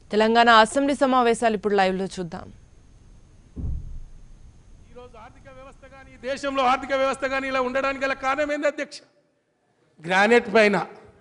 Telangana assembly సమావేశాలు ఇప్పుడు live లో చూద్దాం ఈరోజు ఆర్థిక వ్యవస్థ కానీ దేశంలో ఆర్థిక వ్యవస్థ కానీ ఇలా ఉండడానికి గల కారణం ఏంది అధ్యక్ష గ్రానైట్ పైన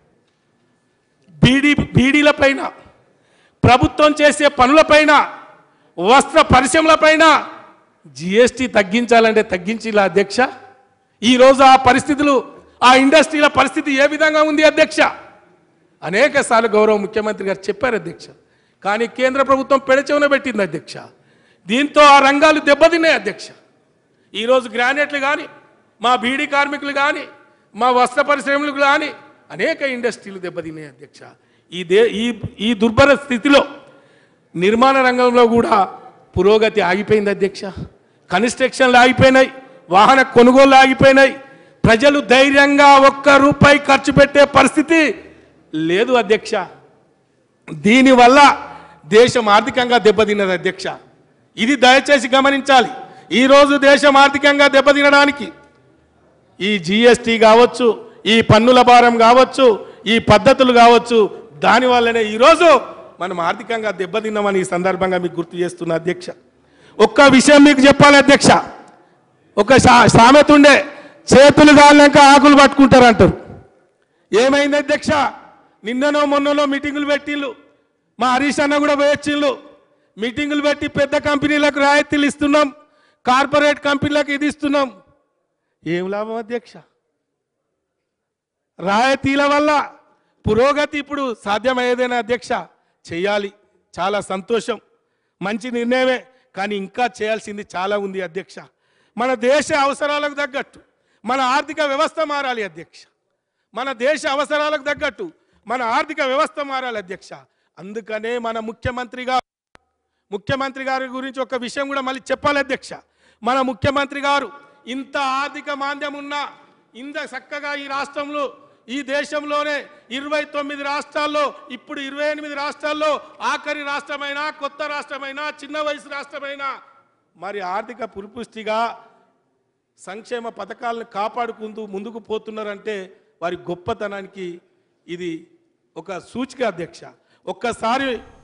బీడీ బీడీల పైన ప్రభుత్వం చేసే పనులపైన వస్త్ర పరిశ్రమలపైన జిఎస్టీ తగ్గించాలంటే తగ్గించిలా అధ్యక్ష ఈరోజు ఆ పరిస్థితులు ఆ ఇండస్ట్రీల పరిస్థితి ఏ విధంగా ఉంది అధ్యక్ష అనేక సార్లు గౌరవ ముఖ్యమంత్రి గారు చెప్పారు అధ్యక్ష కానీ కేంద్ర ప్రభుత్వం పెడచెవున పెట్టింది అధ్యక్ష దీంతో ఆ రంగాలు దెబ్బతిన్నాయి అధ్యక్ష ఈరోజు గ్రానైట్లు కానీ మా బీడీ కార్మికులు కానీ మా వస్త్ర పరిశ్రమలు కానీ అనేక ఇండస్ట్రీలు దెబ్బతిన్నాయి అధ్యక్ష ఈ దే ఈ ఈ దుర్భర స్థితిలో నిర్మాణ రంగంలో కూడా పురోగతి ఆగిపోయింది అధ్యక్ష కన్స్ట్రక్షన్లు ఆగిపోయినాయి వాహన కొనుగోలు ఆగిపోయినాయి ప్రజలు ధైర్యంగా ఒక్క రూపాయి ఖర్చు పెట్టే పరిస్థితి లేదు అధ్యక్ష దీనివల్ల దేశం ఆర్థికంగా దెబ్బతిన్నది అధ్యక్ష ఇది దయచేసి గమనించాలి ఈరోజు దేశం ఆర్థికంగా దెబ్బతినడానికి ఈ జిఎస్టీ కావచ్చు ఈ పన్నుల భారం కావచ్చు ఈ పద్ధతులు కావచ్చు దానివల్లనే ఈరోజు మనం ఆర్థికంగా దెబ్బతిన్నామని ఈ సందర్భంగా మీకు గుర్తు చేస్తున్న అధ్యక్ష ఒక్క విషయం మీకు చెప్పాలి అధ్యక్ష ఒక సా- సామెత ఉండే చేతులు కాలినాక ఆకులు పట్టుకుంటారు అంటారు ఏమైంది అధ్యక్ష నిన్ననో మొన్ననో మీటింగులు పెట్టిళ్ళు మా హరీష్ అన్న కూడా పోయొచ్చిళ్ళు మీటింగులు పెట్టి పెద్ద కంపెనీలకు రాయితీలు ఇస్తున్నాం కార్పొరేట్ కంపెనీలకు ఇది ఇస్తున్నాం ఏం లాభం అధ్యక్ష రాయితీల వల్ల పురోగతి ఇప్పుడు సాధ్యమయ్యేదేనా అధ్యక్ష చేయాలి చాలా సంతోషం మంచి నిర్ణయమే కానీ ఇంకా చేయాల్సింది చాలా ఉంది అధ్యక్ష మన దేశ అవసరాలకు తగ్గట్టు మన ఆర్థిక వ్యవస్థ మారాలి అధ్యక్ష మన దేశ అవసరాలకు తగ్గట్టు మన ఆర్థిక వ్యవస్థ మారాలి అధ్యక్ష అందుకనే మన ముఖ్యమంత్రిగా ముఖ్యమంత్రి గారి గురించి ఒక విషయం కూడా మళ్ళీ చెప్పాలి అధ్యక్ష మన ముఖ్యమంత్రి గారు ఇంత ఆర్థిక మాంద్యం ఉన్నా ఇంత చక్కగా ఈ రాష్ట్రంలో ఈ దేశంలోనే ఇరవై తొమ్మిది రాష్ట్రాల్లో ఇప్పుడు ఇరవై ఎనిమిది రాష్ట్రాల్లో ఆఖరి రాష్ట్రమైనా కొత్త రాష్ట్రమైనా చిన్న వయసు రాష్ట్రమైనా మరి ఆర్థిక పురిపుష్టిగా సంక్షేమ పథకాలను కాపాడుకుంటూ ముందుకు పోతున్నారంటే వారి గొప్పతనానికి ఇది ఒక సూచిక అధ్యక్ష ఒక్కసారి